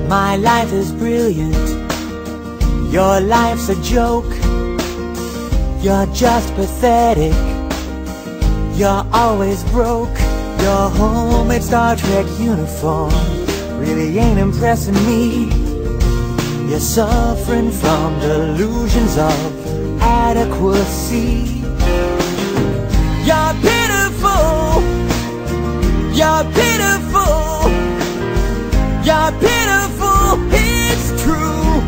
My life is brilliant. Your life's a joke. You're just pathetic. You're always broke. Your homemade Star Trek uniform really ain't impressing me. You're suffering from delusions of adequacy. You're pitiful. You're pitiful. You're pitiful. It's true.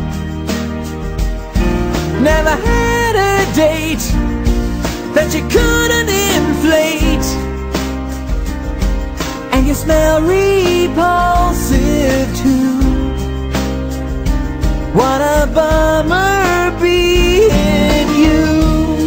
Never had a date that you couldn't inflate. And you smell repulsive too. What a bummer being you.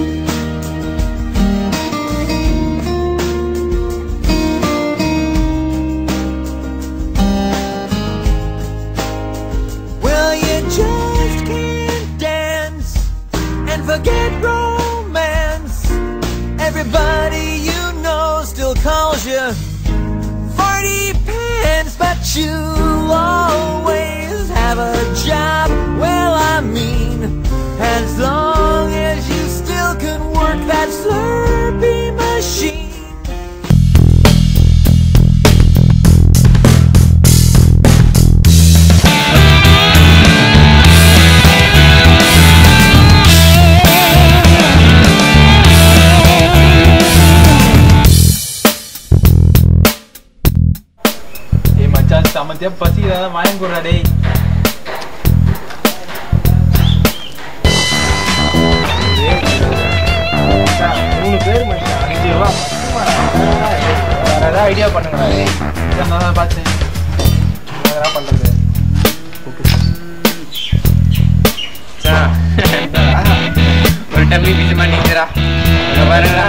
Well, you just can't dance and forget romance. Everybody you know still calls you Farty Pants, but you always have a job. Well, I mean, as long as you still can work that Slurpee machine. ஏய் மச்சான் சமத்தியா பசிக்கிறதா வாங்கி கொடுறா டேய் மச்சான், மூணு பேர் மச்சான் அஞ்சு ரூபா வேற ஏதாவது ஐடியா பண்ணுங்கடா டேய் இதை நான் தான் பார்த்தேன் என்ன பண்றது ஒரு டம்மி பிசுமா நீங்கிறா பாருங்களா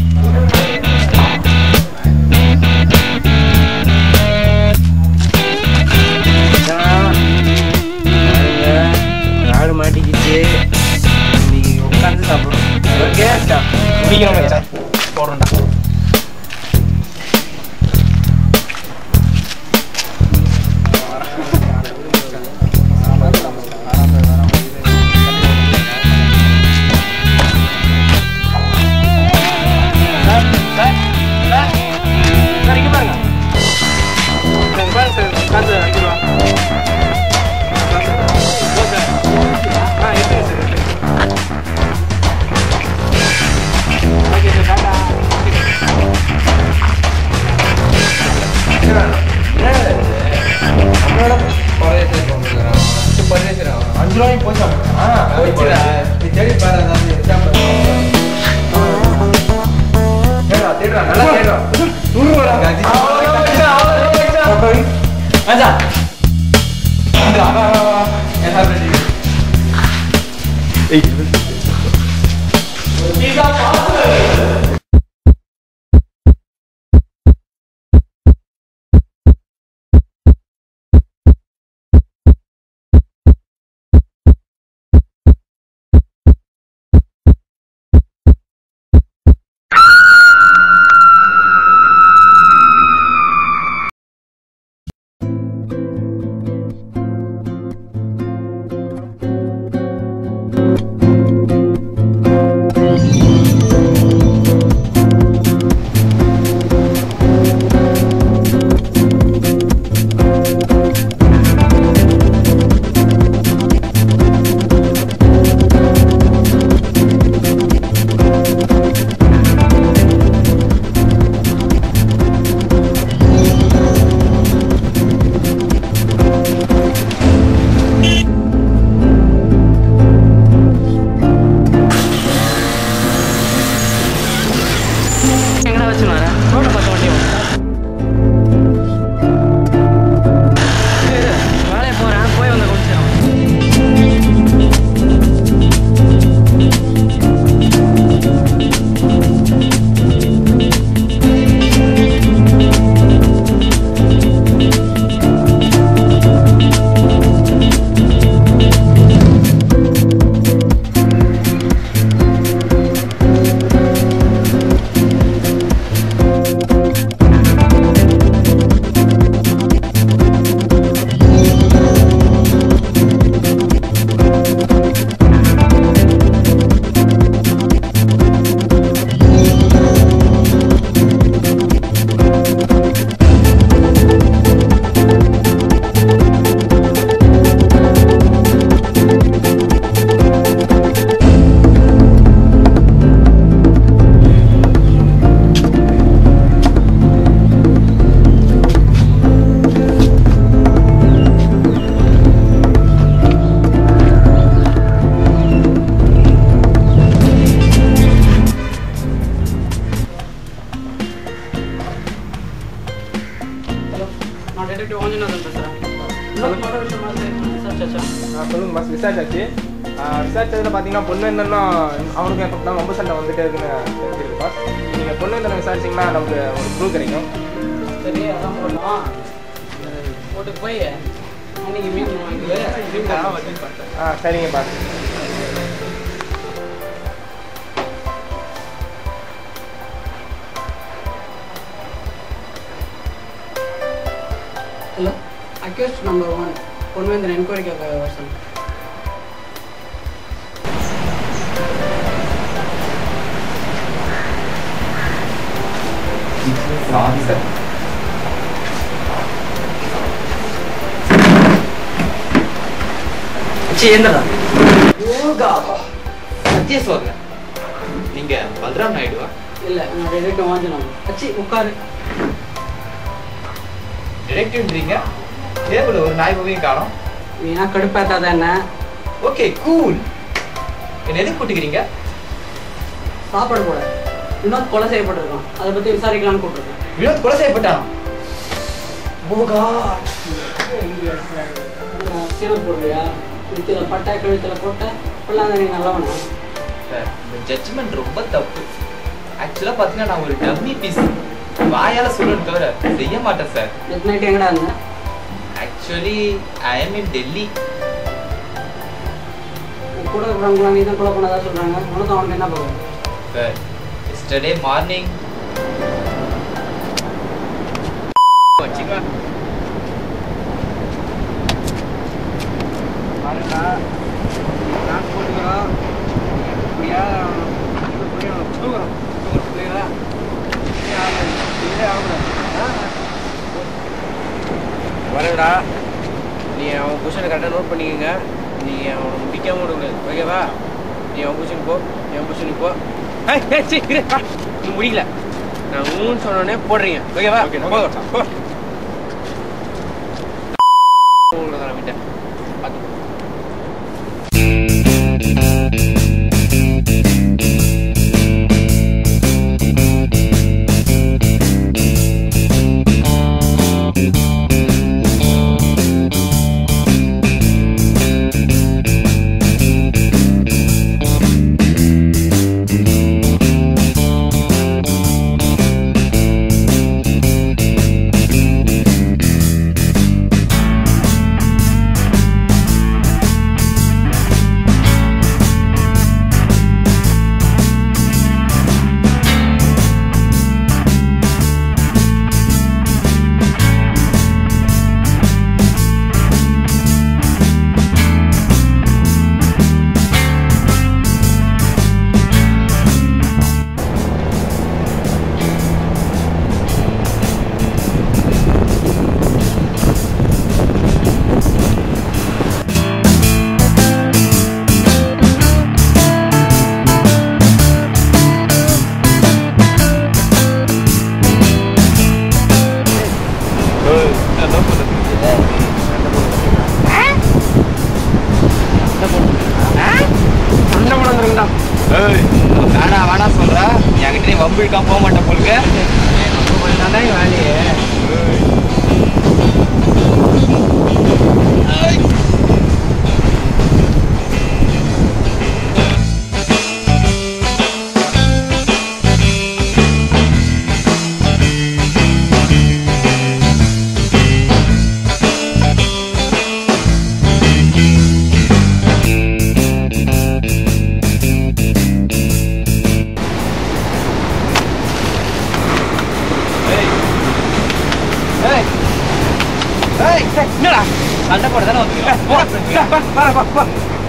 ஆடு மாட்டிக்கிச்சு இன்னைக்கு உட்காந்து சாப்பிடுறோம் ஓகே குடிக்கணும் மச்சான் போடுறேன்டா சார் சார் சார் சார் இங்கே பாருங்க சார் பாருங்க சார் காசு அஞ்சு ரூபா காசு. ஓ சார் ஆ எடுத்துங்க சார் எடுத்துங்க ஓகே சார் டாடா நம்மளோட பரதேசம் போகிறான் பரதேசம் அஞ்சு ரூபாய்க்கு போச்சா மச்சான் போச்சுடா நீ தேடி பாரு அதாவது எக்ஸாம்பிள் தேடுறா தேடுறா நல்லா தேடுறா மச்சான் ஆ சொல்லுங்க பாஸ் விசாரிச்சாச்சு ஆ, விசாரிச்சதுல பார்த்தீங்கன்னா பொன்வேந்தனும் அவனுக்கும் எப்போ தான் ரொம்ப சண்டை வந்துட்டே இருக்குன்னு தெரிஞ்சிருக்கு பாஸ் நீங்கள் பொன்வேந்தனை விசாரிச்சிங்கன்னா நமக்கு ஒரு க்ளூ கிடைக்கும் சரி அதான் போடலாம் போட்டு போய் அன்னைக்கு மீன் வாங்கி ஆ சரிங்க boss hello accused number one Ponvendhan என்கொயரிக்காக வருஷம் சாரி சார் எந்தடா சத்திய சொல்றேன் நீங்க பல்ராம் நாயுடுவா இல்லை நான் டேரக்டாக வாங்கினோம் அச்சி உட்காரு டிடெக்டிவ்ன்றீங்க டேபிள் ஒரு நாய் மூவியும் காணும் நீ ஏன் கடுப்பேத்தாத என்ன ஓகே கூல் என்ன எதுக்கு கூட்டிக்கிறீங்க சாப்பாடு போட வினோத் கொலை செய்யப்பட்டிருக்கான் அதை பற்றி விசாரிக்கலாம்னு கூப்பிட்டுருக்கேன் வினோத் கொலை செய்யப்பட்டான் போகா சீனல் போடுறியா கழுத்தில் பட்டை கழுத்தில் போட்ட இப்பெல்லாம் நீ நல்லவனா சார் இந்த ஜட்ஜ்மெண்ட் ரொம்ப தப்பு ஆக்சுவலாக பார்த்தீங்கன்னா நான் ஒரு டம்மி பீஸ் வாயால சொல்லணும் தவிர செய்ய மாட்டேன் சார் நெட் நைட் எங்கடா இருந்த actually I am in Delhi உன் கூட இருக்கிறவங்களாம் நீ தான் கொலை பண்ணதா சொல்கிறாங்க உனக்கு அவனுக்கு என்ன போகும் சார் எஸ்டர்டே மார்னிங் வச்சுக்கலாம் பாருங்கடா நான் போட்டுக்கிறோம் இப்படியா புரியும் தூக்குறோம் தூக்குறோம் புரியுதா இதே ஆகக்கூடாது வரடா நீ அவன் கொஷனை கரெக்டாக நோட் பண்ணிக்கோங்க நீ அவனை முடிக்காம விடக்கூடாது ஓகேவா நீ அவன் கொஷனுக்கு போ நீ அவன் கொஷனுக்கு போ ஏய் ஏய் சீ இரு ஆ, நீ முடியல நான் ஊன்னு சொன்னோடனே போடுறீங்க ஓகேவா போ போ உங்களை தான் விட்டேன் பார்த்து சண்டை போடுறா வேணா வேணா சொல்ற என்கிட்ட நீ வம்பு இழுக்காம போக மாட்டேன் போலுக்கு தான் வேலையே என்னடா சண்டை போட தானே வந்துருக்கோம்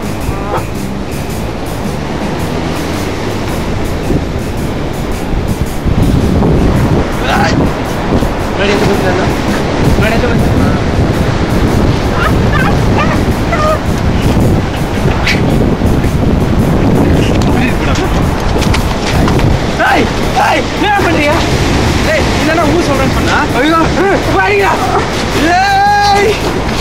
என்ன பண்றீங்க ஏய் என்னடா ஊர் சொல்றேன்னு சொன்னா ஐயோ பாருங்க ஏய்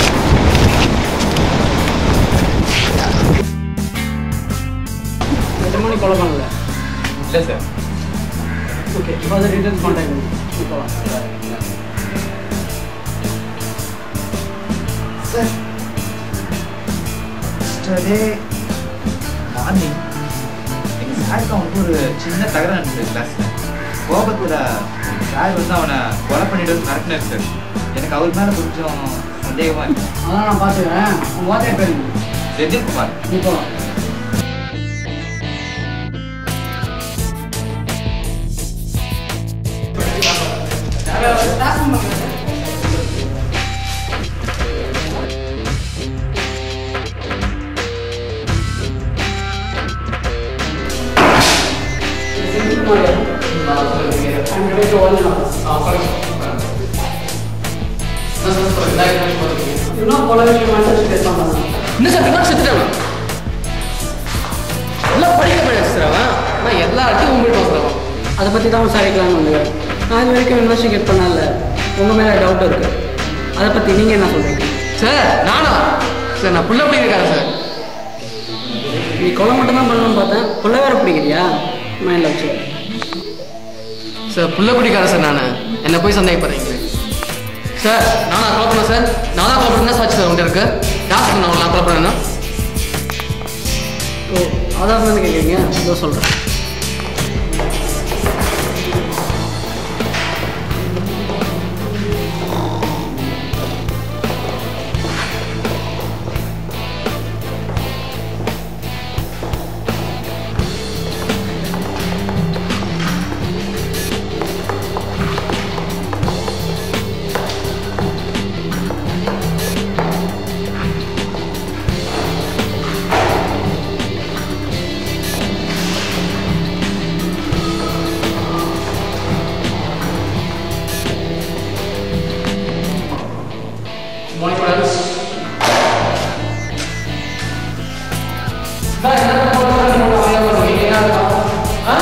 நிஜமா நீ கொலை பண்ணல இல்லை சார் ஓகே இப்போ அதை ரிட்டர்ன் கான்டாக்ட் பண்ணு இப்போ எஸ்டர்டே மார்னிங் எங்கள் சாருக்கு அவனுக்கு ஒரு சின்ன தகரம் இருந்தது கிளாஸில் கோபத்தில் சார் வந்து அவனை கொலை பண்ணிட்டு வந்து மிரட்டினார் சார் எனக்கு அவர் மேலே கொஞ்சம் சந்தேகமாக இருக்கு அதான் நான் பார்த்துக்கிறேன் உங்கள் வாத்தியார் பேர் என்ன? செந்தில்குமார் நீ போகலாம் இன்னும் பல விஷயம் மனசு பேசலாம் என்ன சார் என்ன செத்துட்டாங்க எல்லாம் படிக்க போயிடுச்சு சார் அவன் நான் எல்லா இடத்தையும் உங்கள்கிட்ட வந்துடுவான் அதை பற்றி தான் விசாரிக்கலாம்னு வந்தேன் நான் இது வரைக்கும் இன்வெஸ்டிகேட் பண்ணல உங்கள் மேலே டவுட் இருக்கு அதை பற்றி நீங்கள் என்ன சொல்கிறீங்க சார் நானா சார் நான் புள்ள பிடிக்கிறேன் சார் நீ கொலை மட்டும் தான் பண்ணணும்னு பார்த்தேன் கொலை வேற பிடிக்கிறியா மைண்டில் வச்சு சார் புள்ள பிடிக்காத சார் நான் என்னை போய் சந்தேகப்படுறீங்க சார் நானா கொலை பண்ணேன் சார் நானா கொலை பண்ணா சாட்சி சார் உங்கள்கிட்ட இருக்கு யார் சார் நான் நான் கொலை பண்ணேன்னா ஓ அதான் தானே கேட்குறீங்க இதோ சொல்கிறேன் Morning, friends. சார் என்ன பண்ணுறது என்ன பண்ணுறீங்க என்ன ஆ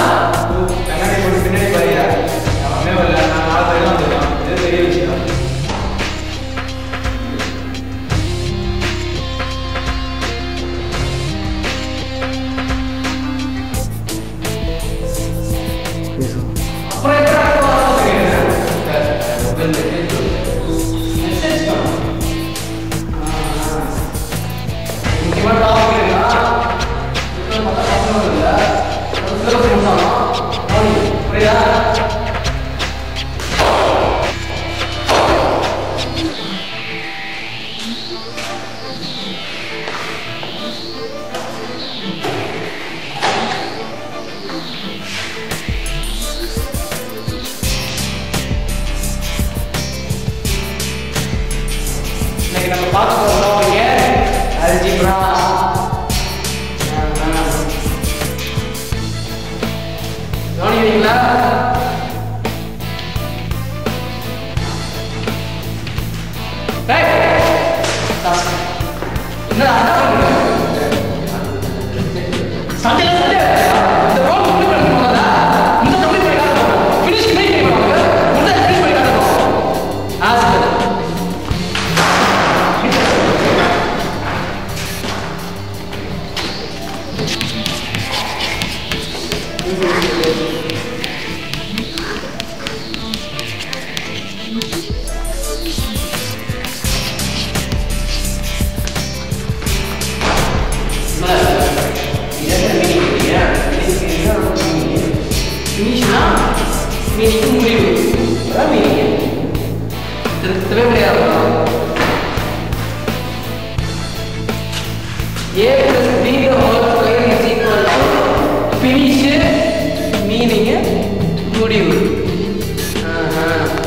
அப்புறம் எப்படி இன்னைக்கு நம்ம பார்க்க போகிறோம் அல்ஜிப்ரா கவனிக்கிறீங்களா என்ன சண்டே சண்டே இந்த ரோல் முடி பண்ணி போனதா இந்த கம்மி பண்ணி காட்டணும் ஃபினிஷ் பண்ணி பண்ணுவாங்க முன்னே ஃபினிஷ் பண்ணி காட்டணும் ஆ சரி ஃபினிஷ்னா மீனிங் முடிவு அதான் மீனிங் திருத்தவே முடியாது A plus B whole square is equal to finish meaning முடிவு ஆஹா.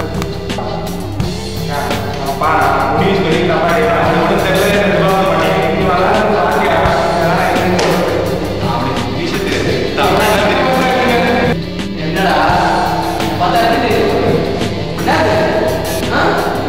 என்னடா பார்த்தா இருக்குது என்னது ஆ?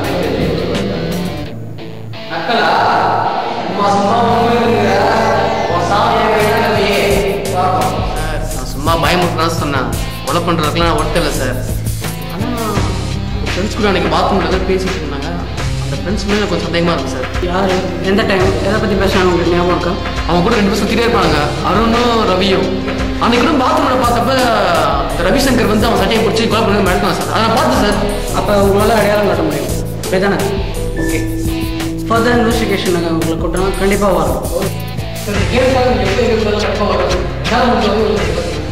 நக்கலா சும்மா சும்மா உங்களுக்கு உன் சாமியை கையாளலையே பாப்போம் சார் நான் சும்மா பயமுறுத்தான் சொன்னேன் கொலை பண்ணுறதுக்குலாம் நான் ஒருத்தர் இல்லை சார் ஆனால் ஃப்ரெண்ட்ஸ் கூட அன்றைக்கி பாத்ரூமில் தான் பேசிட்டு இருந்தாங்க அந்த ஃப்ரெண்ட்ஸ் மேலே கொஞ்சம் சந்தேகமாக இருக்கும் சார் யார் எந்த டைம் எதை பற்றி பேசினாங்க உங்களுக்கு ஞாபகம் இருக்கா அவங்க கூட ரெண்டு பேரும் சுற்றிட்டே இருப்பாங்க அருணும் ரவியும் அன்னைக்கு கூட பாத்ரூமில் பார்த்தப்ப இந்த ரவிசங்கர் வந்து அவன் சட்டையை பிடிச்சி கொலை பண்ணி மிரட்டினான் சார் அதை நான் பார்த்தேன் சார் அப்போ உங்களால் அடையாளம் காட்ட முடியும் அப்படிதானே ஓகே ஃபர்தர் இன்வெஸ்டிகேஷன் நாங்கள் உங்களை கூட்டணும் கண்டிப்பாக வரோம் சரி கேம்ஸாக நீங்கள் எப்படி இருக்கிறது கண்டிப்பாக வரும் என்னால் முடிஞ்ச வந்து ஒரு சரி பண்ணுங்க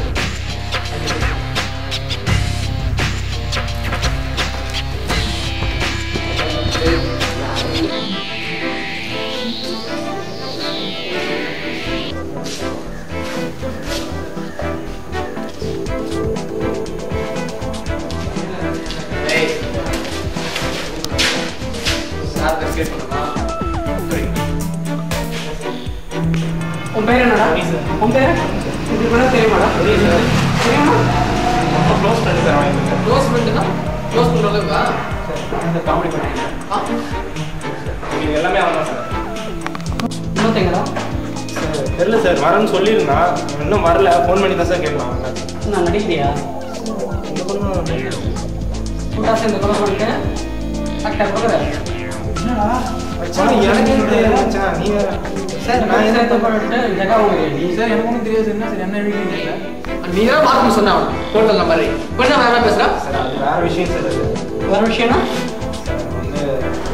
உன் பேர் என்னடா உன் பேர் இது கூட தெரியுமாடா தெரியுமா க்ளோஸ் பண்ணி சார் வாங்கிட்டு க்ளோஸ் ஃப்ரெண்டு தான் க்ளோஸ் பண்ணுற அளவுக்கா இந்த காமெடி பண்ணுறீங்க ஆ இது எல்லாமே அவன் தான் சார் இன்னொருத்தங்கடா சார் தெரியல சார் வரேன்னு சொல்லியிருந்தான் அவன் இன்னும் வரல ஃபோன் பண்ணி தான் சார் கேட்கலாம் நான் நடிக்கிறியா இந்த பொண்ணு கூட்டா சேர்ந்து கொலை பண்ணிட்டேன் ஆக்டர் கொடுக்குறேன் மச்சான் எனக்கே தெரியாது மச்சான் நீ வேற சார் நான் சேர்த்து பண்ணிட்டு ஜகா நீ சார் எனக்கு ஒன்றும் தெரியாது என்ன சார் என்ன எழுதிங்க நீ தான் பார்க்கணும் சொன்ன அவன் டோட்டல் நம்பர் இப்போ என்ன வேற பேசுறா சார் அது வேற விஷயம் சார் அது வேற விஷயம்னா சார் வந்து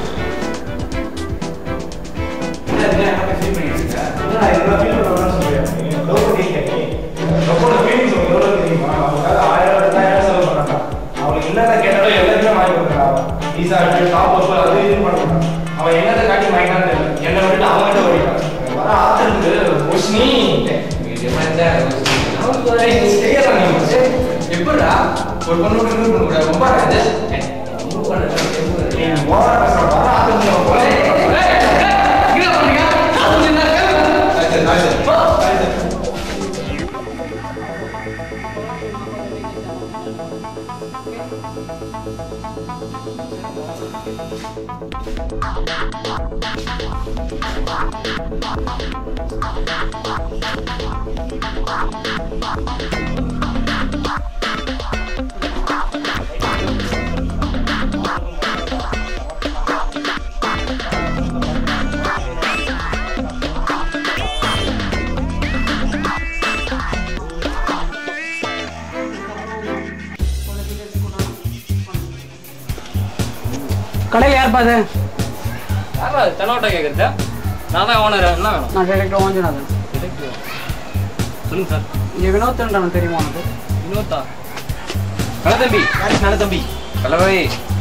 என்ன என்ன என்ன ஃபீல் பண்ணிட்டு இருக்க என்ன இதெல்லாம் ஃபீல் பண்ணலாம் சொல்றியா நீ லவ் பண்ணிருக்க நீ லவ்வோட ஃபீலிங்ஸ் உங்களுக்கு எவ்வளவு தெரியுமா அவங்களுக்காக ஆயிரம் ரெண்டாயிரம் செலவு பண்ணாங்க அவங்களுக்கு என்னென்ன கேட்டாலும் எல்லாத்தையுமே வாங்கி கொடுக்குறான் பீஸா டாப் அப் அது இது பண்ணுறான் அவன் என்னத்தை காட்டி வாங்கினான்னு தெரியல என்னை விட்டுட்டு அவன்கிட்ட ஓடிட்டான் வர ஆத்திரத்துக்கு ஒஷ்னி எப்படிடா ஒரு பொண்ணு விட்டு இன்னொரு பொண்ணு கூட ரொம்ப அது நீ ஓவரா பேசுற வர ஆத்திரத்துக்கு அவன் போல கடையில் யார் பாது யாரா தென்னோட்ட கேட்குறது நான் தான் ஓனர் என்ன வேணும் நான் டேரக்டர் வாங்கினாதன் சொல்லுங்க சார் இங்கே வினோத்ன்றான தெரியுமா உனக்கு இன்னொருத்தா கலை தம்பி நல்ல தம்பி கலவை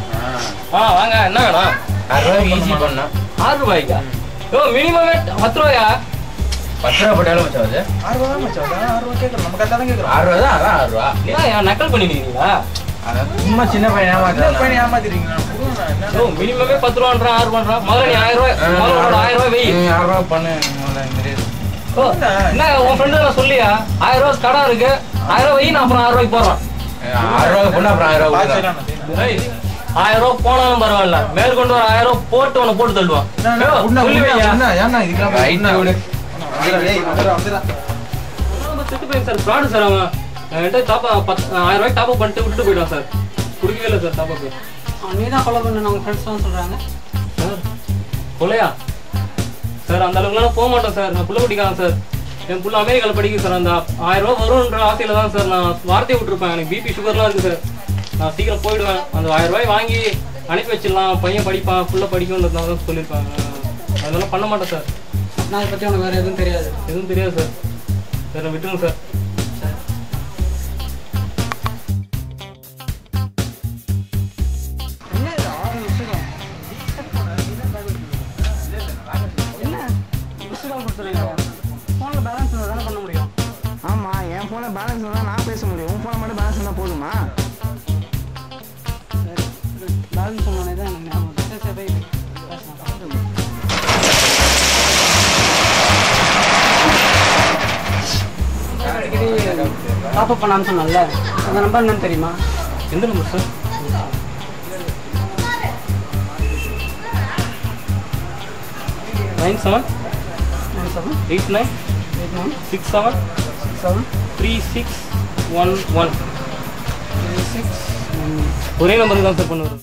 ஆ வாங்க என்ன வேணும் அறுபது ஈஸி பண்ணா ஆறு ரூபாய்க்கா ஓ மினிமமே பத்து ரூபாயா பத்து ரூபா போட்டாலும் மச்சான் அது ஆறு ரூபா தான் மச்சான் அதான் ஆறு ரூபா கேட்கறோம் நம்ம கரெக்டாக தான் கேட்குறோம் ஆறு ரூபா தான் அதான் ஆறு ரூபா ஏன் நக்கல் பண்ணிருக்கீங்களா அதான் சும்மா சின்ன பையன் ஏமாத்துறான் பையனை ஏமாத்திருக்கீங்களா கொடுங்க என்ன ஓ மினிமமே பத்து ரூபான்றான் ஆறு ரூபான்றான் முதல்ல நீ ஆயிரம் ரூபாய் முதல்ல உன்னோட ஆயிரம் ரூபாய் வெயி ம், ஆறு ரூபா பண்ணு முதல்ல இந்த ரேட். ஓ என்ன உன் ஃப்ரெண்டு நான் சொல்லியா ஆயிரம் ரூபாய் கடன் இருக்கு ஆயிரம் ரூபாய் வெயி நான் அப்புறம் ஆயிரம் ரூபாய்க்கு போடுறேன் ஆறு ரூபா பொண்ணு அப்புறம் ஆயிரம் ரூபா பாத்து கொடுக்குறான். செய்யலாம், செய்யலாம். ஏய், ஆயிரம் ரூபாய் போனாலும் பரவாயில்ல மேற்கொண்டு ஒரு ஆயிரம் ரூபாய் போட்டு உன்னை போட்டு தள்ளுவான் என்ன, ஏய், உன்ன, சொல்லி உன்ன, வையா. உன்ன, ஏன்னா இதுக்கெல்லாம் போய் Right உன்ன. விடு. வந்துடா, டேய், வந்துடா, வந்துடா. ரொம்ப செத்து போயிடும் சார் ஃப்ராடு சார் அவன் என்கிட்ட டாப் பத்து ஆயிரம் ரூபாய்க்கு டாப் பண்ணிட்டு விட்டுட்டு போயிட்டான் சார் குடிக்கவே இல்லை சார் டாப் அப் நீ தான் ஃபாலோ பண்ண உங்கள் ஃப்ரெண்ட்ஸ்லாம் சொல்கிறாங்க சார் கொலையா சார் அந்த அளவுக்குலாம் போக மாட்டேன் சார் நான் புள்ள படிக்கலாம் சார் என் புள்ள அமெரிக்காவில் படிக்குது சார் அந்த ஆயிரம் ரூபா வரும்ன்ற ஆசையில தான் சார் நான் வார்த்தையை விட்டுருப்பேன் எனக்கு பிபி சுகர்லாம் இருக்கு சார் நான் சீக்கிரம் போயிடுவேன் அந்த ஆயிரம் ரூபாய் வாங்கி அனுப்பி வச்சிடலாம் பையன் படிப்பான் புள்ள படிக்கும்ன்றதுனால தான் சொல்லியிருப்பாங்க அதெல்லாம் பண்ண மாட்டேன் சார் நான் அதை பற்றி உனக்கு வேறு எதுவும் தெரியாது எதுவும் தெரியாது சார் சார் விட்டுருங்க சார் ஃபோனில் பேலன்ஸ் தானே பண்ண முடியும் ஆமா என் போன பேலன்ஸ் இருந்தா நான் பேச முடியும் உன் போன மட்டும் பேலன்ஸ் இருந்தா போதுமா பேலன்ஸ் சொன்னோடனே தான் எனக்கு ஞாபகம் வருது. சரி சரி போய் பேசலாம் அடிக்கடி டாப் அப் பண்ணான்னு சொன்னல அந்த நம்பர் என்னன்னு தெரியுமா எந்த number sir nine seven nine seven eight nine eight nine six seven six seven three six one one three six ஒரே நம்பருக்கு தான் சார் பண்ணுவார்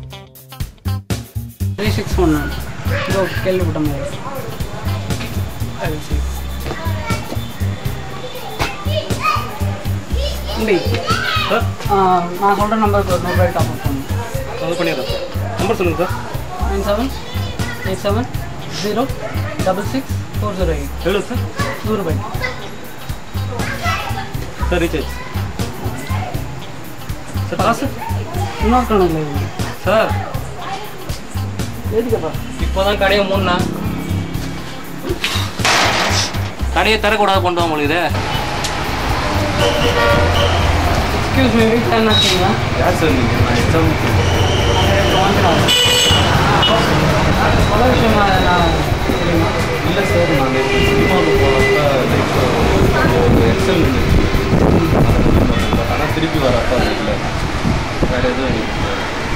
த்ரீ சிக்ஸ் ஒன் இதோ கேள்விப்பட்ட மாதிரி தம்பி சார் ஆ, நான் சொல்கிற நம்பருக்கு ஒரு நூறுபாய் டாப் அப் பண்ணு அது பண்ணிடுறேன் சார் நம்பர் சொல்லுங்கள் sir nine seven eight seven zero double six four zero eight எவ்வளோ சார் நூறு ரூபாய் சார் ரீசார்ஜ் சார் காசு இன்னொரு கணக்கில் சார் எதுக்குப்பா இப்போதான் கடையை மூணா கடையை தரக்கூடாது கொண்டு வா உங்களுக்கு எக்ஸ்கியூஸ் மீ வீட்டில் என்ன இருக்கீங்களா யார் சார் நீங்கள் நான் எக்ஸாம் பல விஷயமா நான் தெரியுமா இல்லை சார் நான் நேற்று சினிமாவுக்கு போனப்ப லைக் ஒரு எக்ஸல் இருந்துச்சு பட் ஆனால் திருப்பி வரப்ப அது இல்லை வேறு எதுவும் இல்லை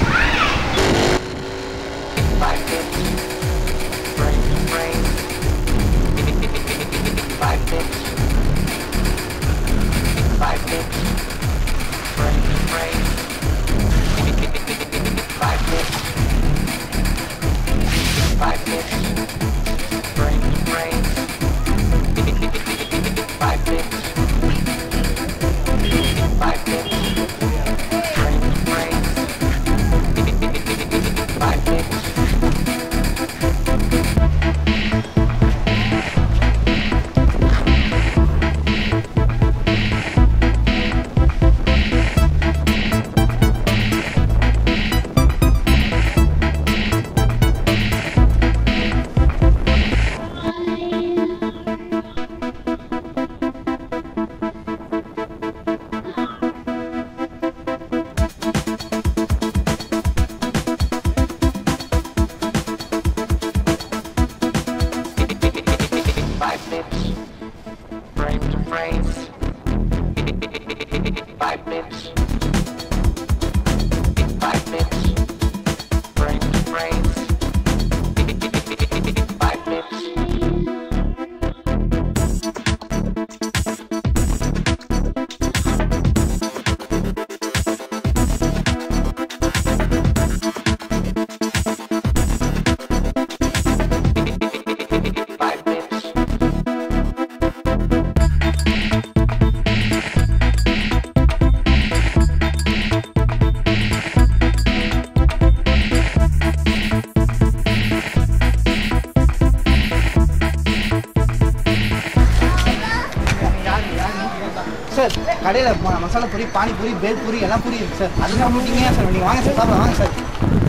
சார் கடையில் மசாலா பூரி பானிபூரி பேல் பூரி எல்லாம் பூரி இருக்கு சார் அதுதான் போட்டீங்க சார் நீங்கள் வாங்க சார் சாப்பிட வாங்க சார்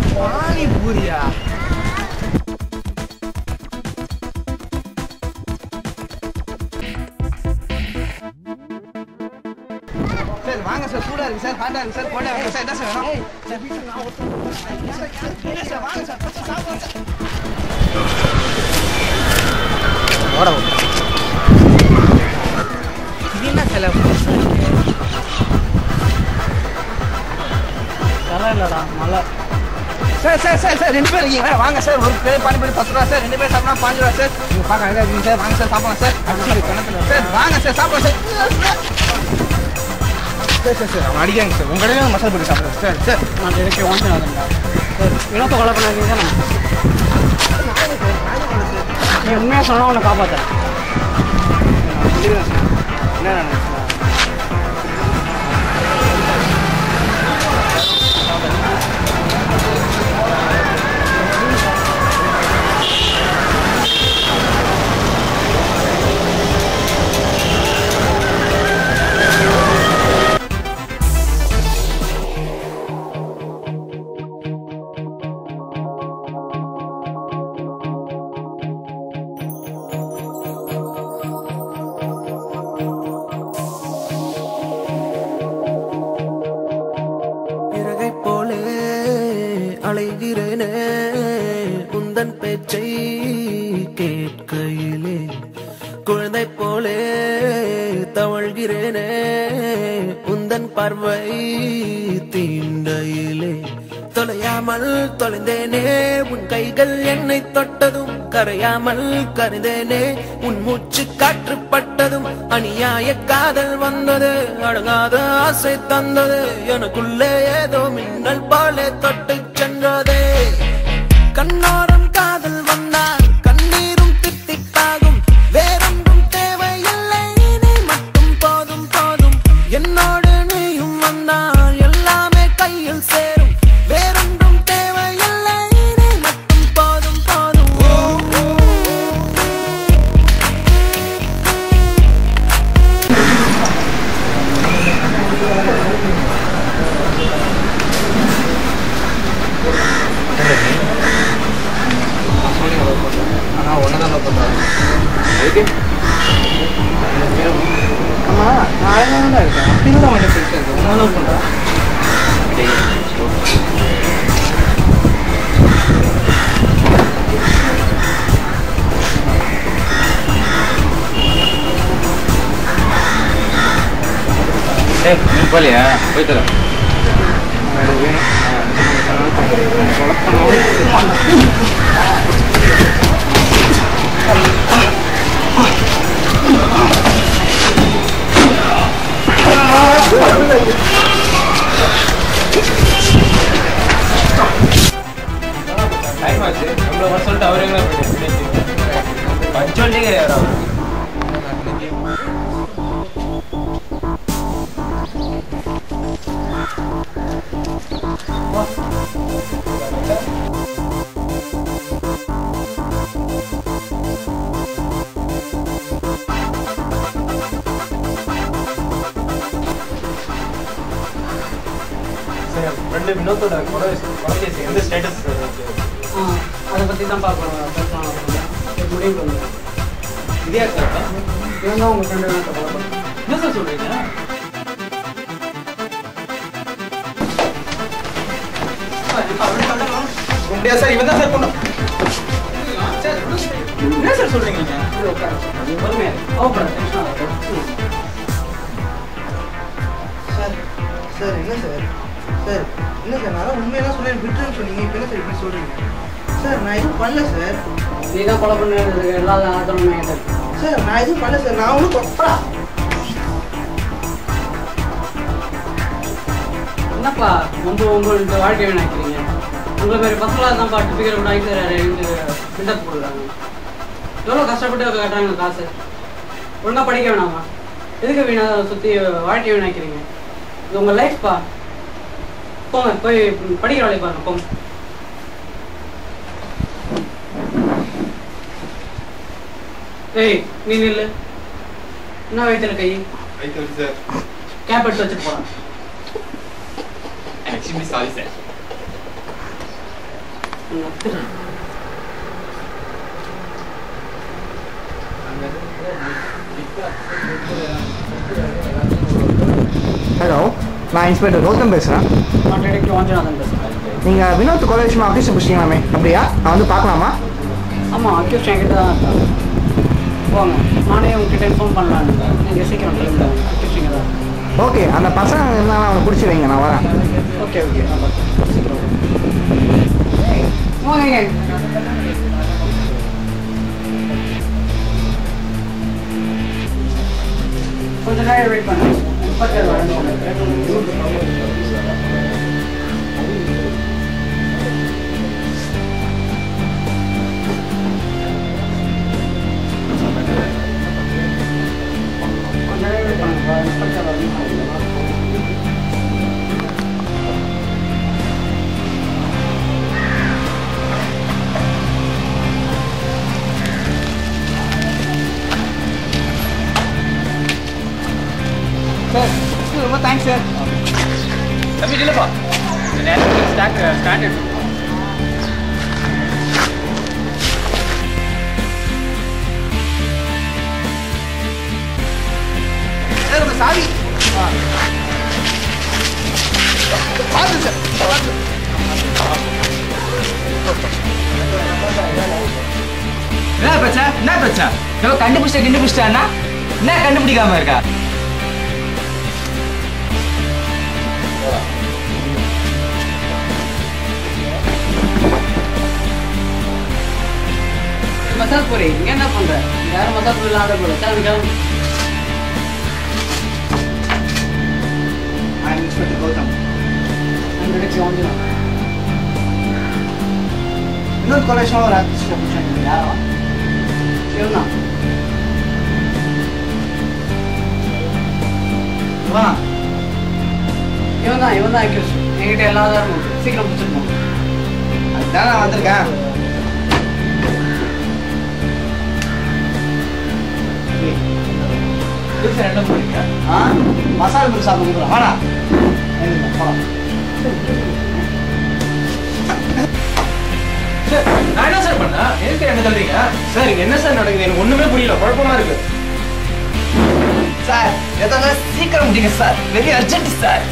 பானிபூரியா சார் வாங்க சார் சூடாக இருக்கு சார் ஹாட்டாக இருக்கு சார் கோல்டாக இருக்கு சார் என்ன சார் வேணும் சார் சார் வாங்க சார் first சாப்பிடுங்க சார் இது என்ன செலவு தர இல்லைடா மழை சார் சார் சார் சார் ரெண்டு பேர் இருக்கீங்களா வாங்க சார் ஒரு பேர் பானிபூரி பத்து ரூபா சார் ரெண்டு பேர் சாப்பிட்டா பாஞ்சு ரூபா சார் நீங்கள் பார்க்க அழகாக இருக்கீங்க சார் வாங்க சார் சாப்பிடலாம் சார் அடிச்சு கணக்கில் சார் வாங்க சார் சாப்பிடலாம் சார் சார் சார் சார் அவங்க அடிக்காங்க சார் உங்க கடையில மசாலா போட்டு சாப்பிடுங்க சார் சார் நான் எனக்கு வாங்கினாதுண்டா சார் இழப்ப கொலை பண்ணாதீங்க நான் நீ உண்மையாக சொன்னால் உன்னை காப்பாற்றேன் என்ன நினைச்சா இறகை போலே அலைகிறேனே உந்தன் பேச்சை கேட்கையிலே குழந்தை போலே தவழ்கிறேனே உந்தன் பார்வை தீண்டையிலே தொலையாமல் தொலைந்தேனே உன் கைகள் என்னை தொட்டதும் கரையாமல் கருந்தேனே உன் மூச்சு காற்று பட்டதும் அநியாய காதல் வந்தது அடங்காத ஆசை தந்தது எனக்குள்ளே ஏதோ மின்னல் போலே தொட்டு சென்றதே கண்ணோரம் காதல் வந்தால் கண்ணீரும் தித்திப்பாகும் வேறொன்றும் தேவையில்லை நீ மட்டும் போதும் போதும் என்னோடு நீயும் வந்தால் எல்லாமே கையில் சேரும் வேறொன்றும் தேவையில்லை நீ மட்டும் போதும் போதும் எதுக்கு ஆமா நான் அழகாக தான் இருக்கேன் அப்படின்னு தான் அவன்கிட்ட சொல்லிட்டு இருக்கேன் உங்களை லவ் பண்ணுறேன் ஏய் நீ போலியா போய் தர டைம் ஆச்சு நம்மள வர சொல்லிட்டு அவரே பஞ்சோல்லே கிடையாது அவர் சார் ஃப்ரெண்டு வினோத்தோட கொலை கொலைகேஸ் எந்த ஸ்டேட்டஸ் சார் ஆ அதை பற்றி தான் பார்க்கணும் பேசலாம் ஒரு முடிவு பண்ணுங்க இதே சார் இவன் தான் உங்கள் ஃப்ரெண்டு வேணும் பார்க்கணும் என்ன சார் சொல்றீங்க முடியாது சார் இவன் தான் சார் பொண்ணு சார் என்ன சார் சொல்றீங்க நீங்க பொறுமையாக கோவப்படாத டென்ஷன் ஆகாது சார் சார் என்ன சார் சார் இல்லை சார் நான் உண்மையெல்லாம் சொல்லி விட்டுருன்னு சொன்னீங்க இப்போ என்ன சார் இப்படி சொல்கிறீங்க சார் நான் எதுவும் பண்ணல சார் நீ தான் கொலை பண்ண எல்லா ஆட்டமுமே என்கிட்ட இருக்கு. சார் நான் எதுவும் பண்ணல சார் நான் ஒன்றும் கொப்பரா என்னப்பா ரொம்ப ரொம்ப இந்த வாழ்க்கை வீணாக்கிறீங்க உங்களை மாதிரி பசங்களாக தான்ப்பா டிபிக்கல் கூட ஆகி சார் இது பில்டப் கொடுக்குறாங்க எவ்வளோ கஷ்டப்பட்டு கட்டுறாங்க காசு ஒழுங்காக படிக்க வேணாமா எதுக்கு வீணா சுற்றி வாழ்க்கை வீணாக்கிறீங்க இது உங்கள் லைஃப்பா போங்க போய் படிக்கிற வேலையை பாருங்க போங்க ஏய் நீ நில்லு என்ன வயிற்றுல கை சார் கேப் எடுத்து வச்சுட்டு போலாம் ஆக்சுவலி சாரி சார் ஹலோ நான் இன்ஸ்பெக்டர் கௌதம் பேசுகிறேன் நான் டிடெக்டிவ் வாஞ்சநாதன் பேசுகிறேன் நீங்கள் வினோத் கொலை விஷயமா ஆஃபீஸ் பிடிச்சிங்களாமே அப்படியா நான் வந்து பார்க்கலாமா ஆமாம் அக்யூஸ்ட் என்கிட்ட தான் இருக்காங்க போங்க நானே உங்ககிட்ட இன்ஃபார்ம் பண்ணலான்னு நீங்கள் சீக்கிரம் கிளம்புங்க அக்யூஸ்ட் இங்கே தான் ஓகே அந்த பசங்க இருந்தாலும் அவனை பிடிச்சி வைங்க நான் வரேன் ஓகே ஓகே சீக்கிரம் வாங்க கொஞ்ச நேரம் வெயிட் பண்ணுங்க முப்பத்தேழு கொஞ்ச நேரம் வெயிட் பண்ணுங்க முப்பத்தேழு சார் ரொம்ப தேங்க்ஸ் சார் தம்பி இல்லப்பா இந்த நேரத்துக்கு ஸ்டாக் ஸ்டாண்டர்ட் சார் உங்கள் சாவி பார்த்து சார் பார்த்து என்ன பிரச்சனை என்ன பிரச்சனை நம்ம கண்டுபிடிச்ச கண்டுபிடிச்சிட்டான்னா என்ன கண்டுபிடிக்காம இருக்கா மசால் பூரி இங்க என்ன பண்ற இங்க யாரும் மசால் பூரி ஆர்டர் போட கிளம்பி கிளம்பி நான் இன்ஸ்பெக்டர் கௌதம் ரெண்டு டெக்ஸி வாங்கிடலாம் வினோத் கொலை விஷயமா ஒரு ஆஃபீஸ் பிடிச்சாங்க யாரா இவன் வா இவன் தான் இவன் தான் அக்யூஸ் என்கிட்ட எல்லா ஆதாரமும் இருக்கு சீக்கிரம் பிடிச்சிருக்கோம் அதுதான் நான் வந்திருக்கேன் சார் என்ன பண்ணுறீங்க ஆ மசாலா பூரி சாப்பிட கொடுக்குறோம் வாடா எழுந்துங்க, போலாம் சார் நான் என்ன சார் பண்ணேன் எதுக்கு என்ன தள்ளுறீங்க சார் இங்க என்ன சார் நடக்குது எனக்கு ஒண்ணுமே புரியல குழப்பம் இருக்கு சார் எதாவது சீக்கிரம் முடிங்க சார் வெரி அர்ஜென்ட் சார்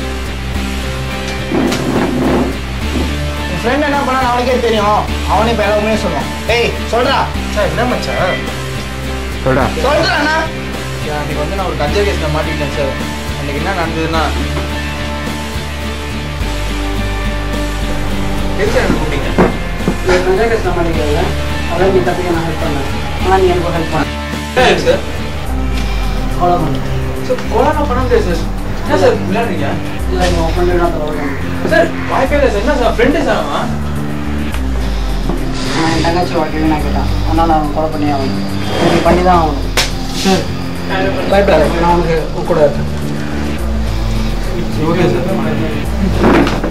என் ஃப்ரெண்ட் என்ன பண்ணா அவனுக்கே தெரியும் அவனே இப்போ எல்லாருமே சொல்லுவான் ஏய் சொல்றா சார் என்ன மச்சான் சொல்டா சொல்றாண்ணா அன்னைக்கு வந்து நான் ஒரு கஞ்சா கேஸ்ல மாட்டிக்கிட்டேன் சார் அன்னைக்கு என்ன நடந்ததுன்னா எதுக்கு எனக்கு கூப்பிட்டீங்க கஞ்சா கேஸ் மாட்டேங்கிறதுல அதான் நீ தப்பிக்க நான் ஹெல்ப் பண்ணேன் ஆனால் நீ எனக்கு ஹெல்ப் பண்ண என்ன சார் அவ்வளோ பண்ணு சார் கொரோனா பண்ண முடியாது சார் என்ன சார் விளையாடுறீங்க இல்லை நீ உன் ஃப்ரெண்டு நான் தவிர சார் வாய்ப்பே இல்லை சார் என்ன சார் ஃப்ரெண்டு சார் அவன் நான் என் தங்கச்சி வாழ்க்கையை நான் கேட்டான் அதனால் அவன் கொலை பண்ணி ஆகணும் நீ பண்ணி தான் ஆகணும் சார் பயப்படாத நான் உனக்கு கூட இருக்கேன் ஓகே சார்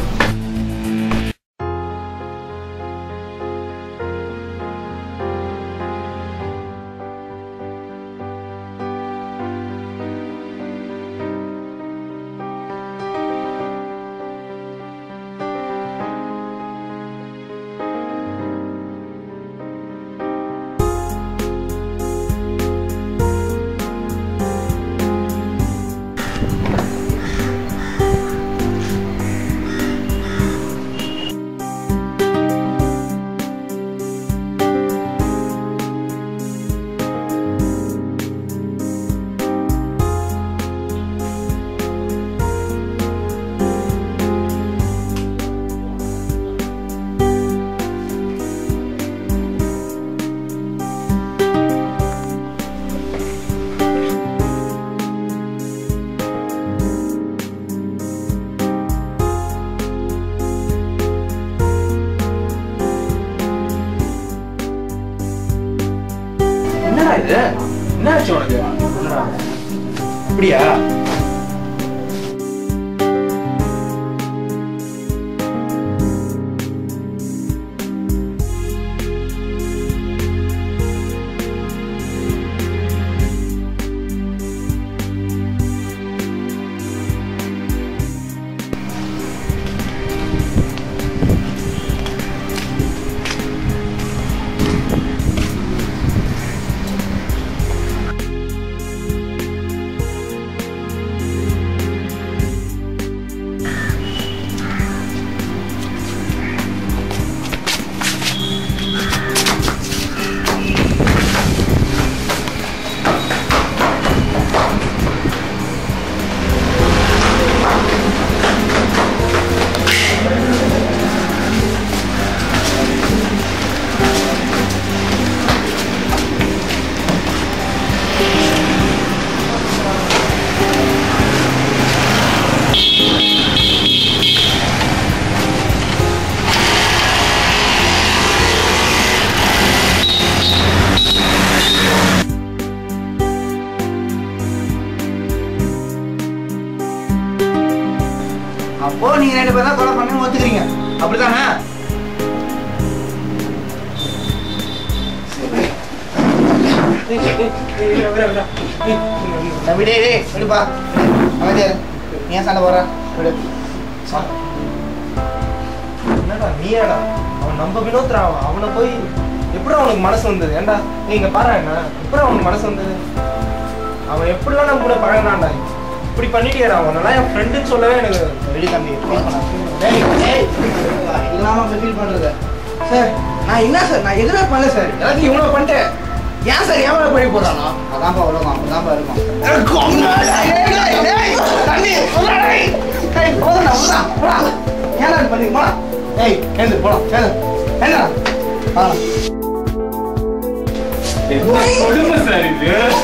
என்னடா இது என்ன ஆச்சு உனக்கு அப்படியா அப்போ நீங்க ரெண்டு பேரும் தான் கொலை பண்ணி ஒத்துக்கிறீங்க அப்படிதானே தம்பி டேய் டேய் விடுப்பா அமைதியா இரு. நீ ஏன் சண்டை போடுற விடு என்னடா நீயாடா அவன் நம்ம வினோத்ரா அவன் அவனை போய் எப்படி அவனுக்கு மனசு வந்தது ஏன்டா நீங்க பாரு என்ன எப்படி அவனுக்கு மனசு வந்தது அவன் எப்படிலாம் நம்ம கூட பழகினான்டா இப்படி பண்ணிட்டியாடா அவனெல்லாம் என் ஃப்ரெண்டுன்னு சொல்லவே எனக்கு விடு தம்பி feel பண்ணாத. டேய் டேய் இல்லாம ஃபீல் பண்றது சார் நான் என்ன சார் நான் எதுவுமே பண்ணல சார் எல்லாத்தையும் இவ்வளோ பண்ணிட்டேன் ஏன் சார் ஏன் மேல பழி போடுறானா அதான்ப்பா உலகம் அப்படிதான்ப்பா இருக்கும் ஏன்டா இப்படி பண்ணி போலாம் ஏய் எழுந்து போலாம் எழுந்து என்ன என்ன கொடுமை சார் இது